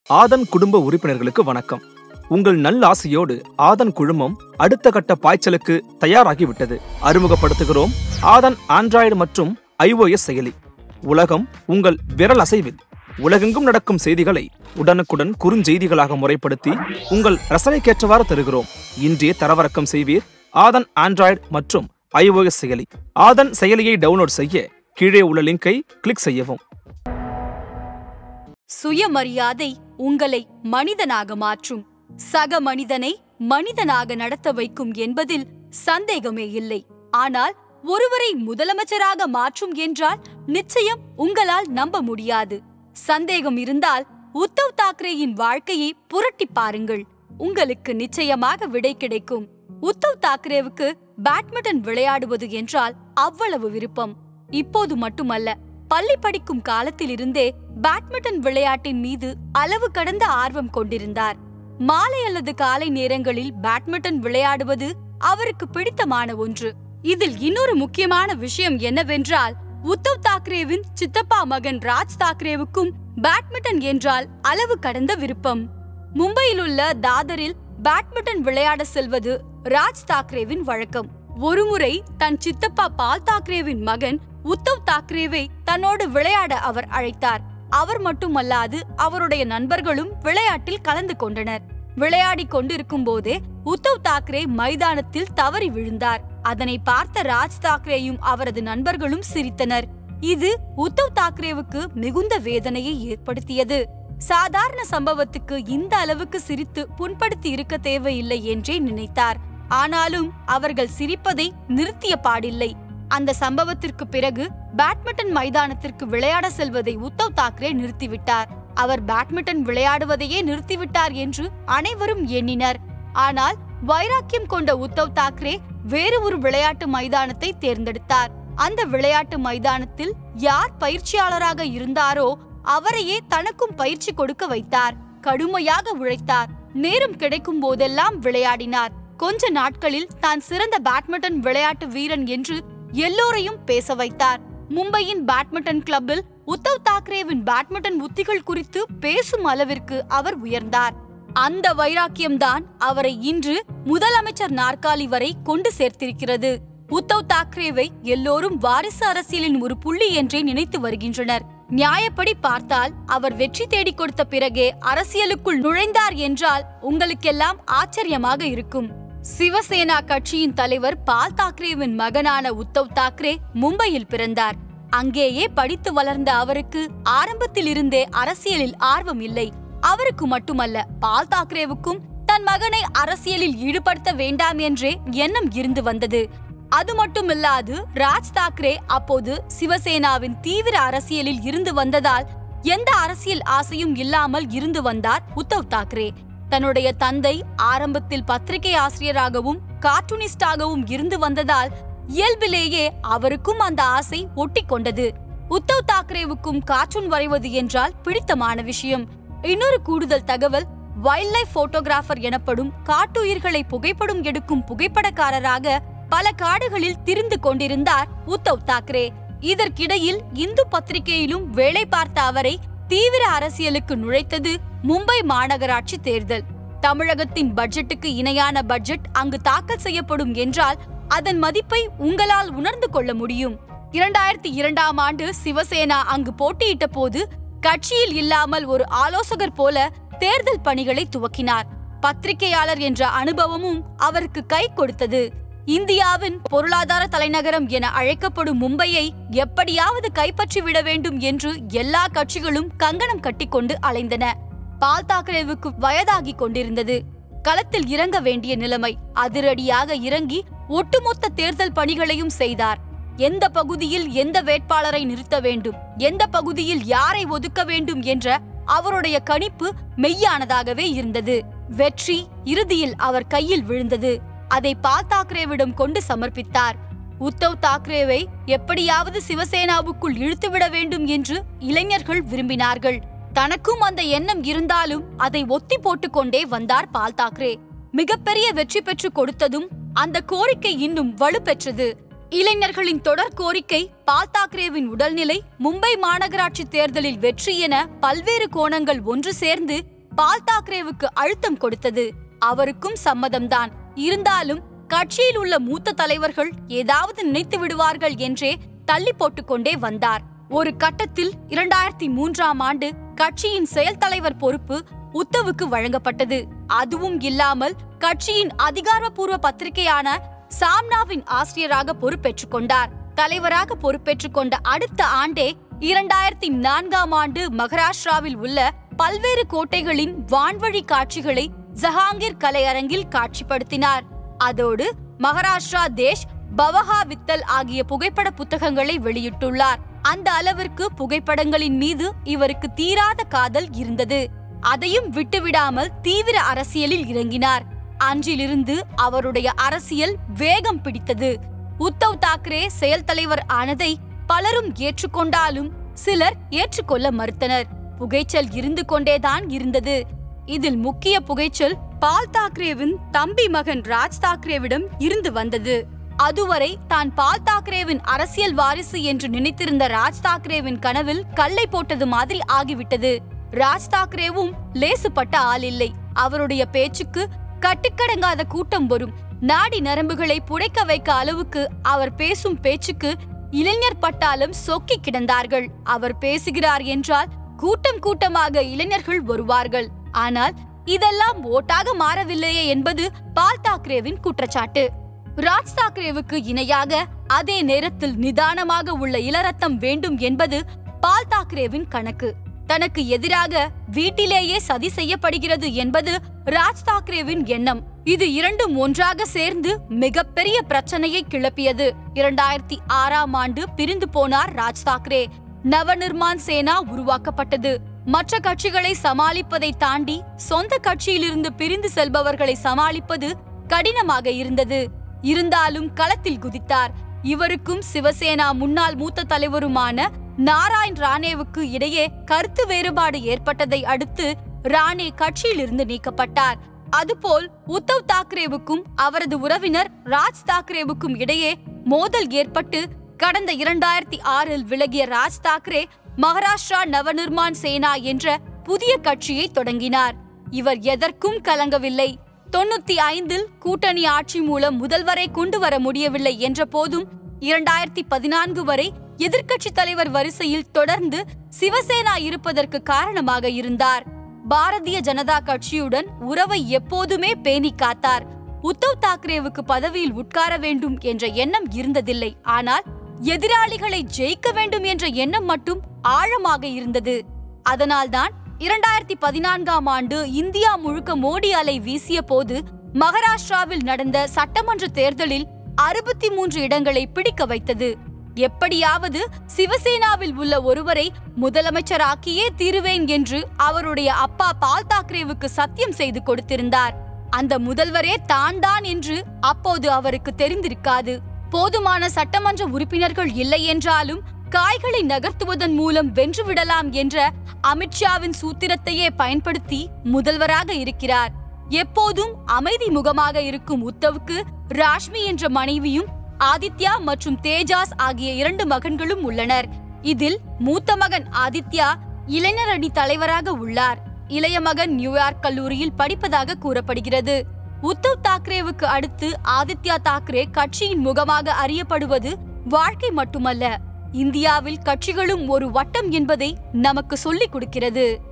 ஆதன் குடும்ப உறுப்பினர்களுக்கு வணக்கம் உங்கள் நல்லாசையோடு ஆதன் குழுமம் அடுத்த கட்ட பாய்ச்சலுக்கு தயாராகிவிட்டது அறிமுகப்படுத்துகிறோம் ஆதன் ஆண்ட்ராய்டு மற்றும் iOS செயலி உலகம் உங்கள் விரல் அசைவில் உலகெங்கும் நடக்கும் செய்திகளை உடனுக்குடன் குறுஞ்செய்திகளாக முறைப்படுத்தி உங்கள் ரசனைக்கேற்றவாறு தருகிறோம் இன்றே தரவிறக்கம் செய்வீர் ஆதன் ஆண்ட்ராய்டு மற்றும் iOS செயலி ஆதன் செயலியை டவுன்லோட் செய்ய கீழே உள்ள லிங்கை கிளிக் செய்யவும் சுயமரியாதை உங்களை மனிதனாக மாற்றும் சக மனிதனை மனிதனாக நடத்த வைக்கும் என்பதில் சந்தேகமே இல்லை ஆனால் ஒருவரை முதலமைச்சராக மாற்றும் என்றால் நிச்சயம் உங்களால் நம்ப முடியாது சந்தேகம் இருந்தால் உத்தவ் தாக்கரேயின் வாழ்க்கையை புரட்டி பாருங்கள் உங்களுக்கு நிச்சயமாக விடை கிடைக்கும் உத்தவ் தாக்கரேவுக்கு பேட்மிண்டன் விளையாடுவது என்றால் அவ்வளவு விருப்பம் இப்போது மட்டுமல்ல பள்ளி படிக்கும் காலத்திலிருந்தே பேட்மிண்டன் விளையாட்டின் மீது அளவு கடந்த ஆர்வம் கொண்டிருந்தார் மாலை அல்லது காலை நேரங்களில் பேட்மிண்டன் விளையாடுவது அவருக்கு பிடித்தமான ஒன்று இதில் இன்னொரு முக்கியமான விஷயம் என்னவென்றால் உத்தவ் தாக்கரேவின் சித்தப்பா மகன் ராஜ் தாக்கரேவுக்கும் பேட்மிண்டன் என்றால் அளவு கடந்த விருப்பம் மும்பையில் உள்ள தாதரில் பேட்மிண்டன் விளையாட செல்வது ராஜ் தாக்கரேவின் வழக்கம் ஒருமுறை தன் சித்தப்பா பால் தாக்கரேவின் மகன் உத்தவ் தாக்கரேவை தன்னோடு விளையாட அவர் அழைத்தார் அவர் மட்டுமல்லாது அவருடைய நண்பர்களும் விளையாட்டில் கலந்து கொண்டனர் விளையாடிக் கொண்டிருக்கும் போதே உத்தவ் தாக்கரே மைதானத்தில் தவறி விழுந்தார் அதனை பார்த்த ராஜ் தாக்கரேயும் அவரது நண்பர்களும் சிரித்தனர் இது உத்தவ் தாக்கரேவுக்கு மிகுந்த வேதனையை ஏற்படுத்தியது சாதாரண சம்பவத்துக்கு இந்த அளவுக்கு சிரித்து புண்படுத்தி இருக்க தேவையில்லை என்றே நினைத்தார் ஆனாலும் அவர்கள் சிரிப்பதை நிறுத்திய பாடில்லை அந்த சம்பவத்திற்கு பிறகு பேட்மிண்டன் மைதானத்திற்கு விளையாட செல்வதை உத்தவ் தாக்கரே நிறுத்திவிட்டார் அவர் பேட்மிண்டன் விளையாடுவதையே நிறுத்திவிட்டார் என்று அனைவரும் எண்ணினர் ஆனால் வைராக்கியம் கொண்ட உத்தவ் தாக்கரே வேறு ஒரு விளையாட்டு மைதானத்தை தேர்ந்தெடுத்தார் அந்த விளையாட்டு மைதானத்தில் யார் பயிற்சியாளராக இருந்தாரோ அவரையே தனக்கும் பயிற்சி கொடுக்க வைத்தார் கடுமையாக உழைத்தார் நேரம் கிடைக்கும் போதெல்லாம் விளையாடினார் கொஞ்ச நாட்களில் தான் சிறந்த பேட்மிண்டன் விளையாட்டு வீரன் என்று எல்லோரையும் பேச வைத்தார் மும்பையின் பேட்மிண்டன் கிளப்பில் உத்தவ் தாக்கரேவின் பேட்மிண்டன் உத்திகள் குறித்து பேசும் அளவிற்கு அவர் உயர்ந்தார் அந்த வைராக்கியம்தான் அவரை இன்று முதலமைச்சர் நாற்காலி வரை கொண்டு சேர்த்திருக்கிறது உத்தவ் தாக்கரேவை எல்லோரும் வாரிசு அரசியலின் ஒரு புள்ளி என்றே நினைத்து வருகின்றனர் நியாயப்படி பார்த்தால் அவர் வெற்றி தேடிக் கொடுத்த பிறகே அரசியலுக்குள் நுழைந்தார் என்றால் உங்களுக்கெல்லாம் ஆச்சரியமாக இருக்கும் சிவசேனா கட்சியின் தலைவர் பால் தாக்கரேவின் மகனான உத்தவ் தாக்கரே மும்பையில் பிறந்தார் அங்கேயே படித்து வளர்ந்த அவருக்கு ஆரம்பத்தில் இருந்தே அரசியலில் ஆர்வம் இல்லை அவருக்கு மட்டுமல்ல பால் தாக்கரேவுக்கும் தன் மகனை அரசியலில் ஈடுபடுத்த வேண்டாம் என்றே எண்ணம் இருந்து வந்தது அது மட்டுமில்லாது ராஜ் தாக்கரே அப்போது சிவசேனாவின் தீவிர அரசியலில் இருந்து வந்ததால் எந்த அரசியல் ஆசையும் இல்லாமல் இருந்து வந்தார் உத்தவ் தாக்கரே தன்னுடைய தந்தை ஆரம்பத்தில் பத்திரிகை ஆசிரியராகவும் கார்ட்டூனிஸ்டாகவும் இருந்து வந்ததால் இயல்பிலேயே அவருக்கும் அந்த ஆசை ஒட்டி கொண்டது உத்தவ் தாக்கரேவுக்கும் கார்ட்டூன் வரைவது என்றால் பிடித்தமான விஷயம் இன்னொரு கூடுதல் தகவல் வைல்ட் லைஃப் போட்டோகிராஃபர் எனப்படும் காட்டுயிர்களை புகைப்படம் எடுக்கும் புகைப்படக்காரராக பல காடுகளில் திரிந்து கொண்டிருந்தார் உத்தவ் தாக்கரே இதற்கிடையில் இந்து பத்திரிகையிலும் வேலை பார்த்த அவரை தீவிர அரசியலுக்கு நுழைத்தது மும்பை மாநகராட்சி தேர்தல் தமிழகத்தின் பட்ஜெட்டுக்கு இணையான பட்ஜெட் அங்கு தாக்கல் செய்யப்படும் என்றால் அதன் மதிப்பை உங்களால் உணர்ந்து கொள்ள முடியும் இரண்டாயிரத்தி இரண்டாம் ஆண்டு சிவசேனா அங்கு போட்டியிட்ட போது கட்சியில் இல்லாமல் ஒரு ஆலோசகர் போல தேர்தல் பணிகளை துவக்கினார் பத்திரிகையாளர் என்ற அனுபவமும் அவருக்கு கை கொடுத்தது இந்தியாவின் பொருளாதார தலைநகரம் என அழைக்கப்படும் மும்பையை எப்படியாவது கைப்பற்றி விட வேண்டும் என்று எல்லா கட்சிகளும் கங்கணம் கட்டிக்கொண்டு அலைந்தன பால் தாக்கரேவுக்கு வயதாகி கொண்டிருந்தது களத்தில் இறங்க வேண்டிய நிலைமை அதிரடியாக இறங்கி ஒட்டுமொத்த தேர்தல் பணிகளையும் செய்தார் எந்த பகுதியில் எந்த வேட்பாளரை நிறுத்த வேண்டும் எந்த பகுதியில் யாரை ஒதுக்க வேண்டும் என்ற அவருடைய கணிப்பு மெய்யானதாகவே இருந்தது வெற்றி இறுதியில் அவர் கையில் விழுந்தது அதை பால் தாக்கரேவிடம் கொண்டு சமர்ப்பித்தார் உத்தவ் தாக்கரேவை எப்படியாவது சிவசேனாவுக்குள் இழுத்துவிட வேண்டும் என்று இளைஞர்கள் விரும்பினார்கள் தனக்கும் அந்த எண்ணம் இருந்தாலும் அதை ஒத்தி போட்டுக்கொண்டே வந்தார் பால் தாக்கரே மிகப்பெரிய வெற்றி பெற்று கொடுத்ததும் அந்த கோரிக்கை இன்னும் வலுப்பெற்றது இளைஞர்களின் தொடர் கோரிக்கை பால் தாக்கரேவின் உடல்நிலை மும்பை மாநகராட்சி தேர்தலில் வெற்றி என பல்வேறு கோணங்கள் ஒன்று சேர்ந்து பால் தாக்கரேவுக்கு அழுத்தம் கொடுத்தது அவருக்கும் சம்மதம்தான் இருந்தாலும் கட்சியில் உள்ள மூத்த தலைவர்கள் ஏதாவது நினைத்து விடுவார்கள் என்றே தள்ளி போட்டுக்கொண்டே வந்தார் ஒரு கட்டத்தில் இரண்டாயிரத்தி மூன்றாம் ஆண்டு கட்சியின் செயல் தலைவர் பொறுப்பு உத்தவுக்கு வழங்கப்பட்டது அதுவும் இல்லாமல் கட்சியின் அதிகாரப்பூர்வ பத்திரிகையான சாம்னாவின் ஆசிரியராக பொறுப்பேற்றுக் கொண்டார் தலைவராக பொறுப்பேற்றுக் கொண்ட அடுத்த ஆண்டே இரண்டாயிரத்தி நான்காம் ஆண்டு மகாராஷ்டிராவில் உள்ள பல்வேறு கோட்டைகளின் வான்வழி காட்சிகளை ஜஹாங்கீர் கலையரங்கில் காட்சிப்படுத்தினார் அதோடு மகாராஷ்டிரா தேஷ் பவஹா வித்தல் ஆகிய புகைப்பட புத்தகங்களை வெளியிட்டுள்ளார் அந்த அளவிற்கு புகைப்படங்களின் மீது இவருக்கு தீராத காதல் இருந்தது அதையும் விட்டுவிடாமல் தீவிர அரசியலில் இறங்கினார் அன்றிலிருந்து அவருடைய அரசியல் வேகம் பிடித்தது உத்தவ் தாக்கரே செயல் தலைவர் ஆனதை பலரும் ஏற்றுக்கொண்டாலும் சிலர் ஏற்றுக்கொள்ள மறுத்தனர் புகைச்சல் இருந்து கொண்டேதான் இருந்தது இதில் முக்கிய புகைச்சல் பால் தாக்கரேவின் தம்பி மகன் ராஜ் தாக்கரேவிடம் இருந்து வந்தது அதுவரை தான் பால் தாக்கரேவின் அரசியல் வாரிசு என்று நினைத்திருந்த ராஜ் தாக்கரேவின் கனவில் கல்லை போட்டது மாதிரி ஆகிவிட்டது ராஜ் தாக்கரேவும் லேசுப்பட்ட ஆள் இல்லை அவருடைய பேச்சுக்கு கட்டுக்கடங்காத கூட்டம் வரும் நாடி நரம்புகளை புடைக்க வைக்க அளவுக்கு அவர் பேசும் பேச்சுக்கு இளைஞர் பட்டாளம் சொக்கி கிடந்தார்கள் அவர் பேசுகிறார் என்றால் கூட்டம் கூட்டமாக இளைஞர்கள் வருவார்கள் ஆனால் இதெல்லாம் ஓட்டாக மாறவில்லையே என்பது பால் தாக்கரேவின் குற்றச்சாட்டு ராஜ் தாக்கரேவுக்கு இணையாக அதே நேரத்தில் நிதானமாக உள்ள இளரத்தம் வேண்டும் என்பது பால் தாக்கரேவின் கணக்கு தனக்கு எதிராக வீட்டிலேயே சதி செய்யப்படுகிறது என்பது ராஜ் தாக்கரேவின் எண்ணம் இது இரண்டும் ஒன்றாக சேர்ந்து மிகப்பெரிய பிரச்சனையை கிளப்பியது இரண்டாயிரத்தி ஆறாம் ஆண்டு பிரிந்து போனார் ராஜ் தாக்கரே நவநிர்மான் சேனா உருவாக்கப்பட்டது மற்ற கட்சிகளை சமாளிப்பதை தாண்டி சொந்த கட்சியிலிருந்து பிரிந்து செல்பவர்களை சமாளிப்பது கடினமாக இருந்தது இருந்தாலும் களத்தில் குதித்தார் இவருக்கும் சிவசேனா முன்னாள் மூத்த தலைவருமான நாராயண் ராணேவுக்கு இடையே கருத்து வேறுபாடு ஏற்பட்டதை அடுத்து ராணே கட்சியிலிருந்து நீக்கப்பட்டார் அதுபோல் உத்தவ் தாக்கரேவுக்கும் அவரது உறவினர் ராஜ் தாக்கரேவுக்கும் இடையே மோதல் ஏற்பட்டு கடந்த இரண்டாயிரத்தி ஆறில் விலகிய ராஜ் தாக்கரே மகாராஷ்டிரா நவநிர்மான் சேனா என்ற புதிய கட்சியை தொடங்கினார் இவர் எதற்கும் கலங்கவில்லை தொண்ணூத்தி ஐந்தில் கூட்டணி ஆட்சி மூலம் முதல்வரை கொண்டு வர முடியவில்லை என்ற போதும் இரண்டாயிரத்தி பதினான்கு வரை எதிர்க்கட்சி தலைவர் வரிசையில் தொடர்ந்து சிவசேனா இருப்பதற்கு காரணமாக இருந்தார் பாரதிய ஜனதா கட்சியுடன் உறவை எப்போதுமே பேணி காத்தார் உத்தவ் தாக்கரேவுக்கு பதவியில் உட்கார வேண்டும் என்ற எண்ணம் இருந்ததில்லை ஆனால் எதிராளிகளை ஜெயிக்க வேண்டும் என்ற எண்ணம் மட்டும் ஆழமாக இருந்தது அதனால்தான் இரண்டாயிரத்தி பதினான்காம் ஆண்டு இந்தியா முழுக்க மோடி அலை வீசிய போது மகாராஷ்டிராவில் நடந்த சட்டமன்ற தேர்தலில் அறுபத்தி மூன்று இடங்களை பிடிக்க வைத்தது எப்படியாவது சிவசேனாவில் உள்ள ஒருவரை முதலமைச்சராக்கியே தீருவேன் என்று அவருடைய அப்பா பால் தாக்கரேவுக்கு சத்தியம் செய்து கொடுத்திருந்தார் அந்த முதல்வரே தான் தான் என்று அப்போது அவருக்கு தெரிந்திருக்காது போதுமான சட்டமன்ற உறுப்பினர்கள் இல்லை என்றாலும் காய்களை நகர்த்துவதன் மூலம் வென்றுவிடலாம் என்ற அமித்ஷாவின் சூத்திரத்தையே பயன்படுத்தி முதல்வராக இருக்கிறார் எப்போதும் அமைதி முகமாக இருக்கும் உத்தவுக்கு ராஷ்மி என்ற மனைவியும் ஆதித்யா மற்றும் தேஜாஸ் ஆகிய இரண்டு மகன்களும் உள்ளனர் இதில் மூத்த மகன் ஆதித்யா இளைஞர் அணி தலைவராக உள்ளார் இளைய மகன் நியூயார்க் கல்லூரியில் படிப்பதாக கூறப்படுகிறது உத்தவ் தாக்கரேவுக்கு அடுத்து ஆதித்யா தாக்கரே கட்சியின் முகமாக அறியப்படுவது வாழ்க்கை மட்டுமல்ல இந்தியாவில் கட்சிகளும் ஒரு வட்டம் என்பதை நமக்கு சொல்லிக் கொடுக்கிறது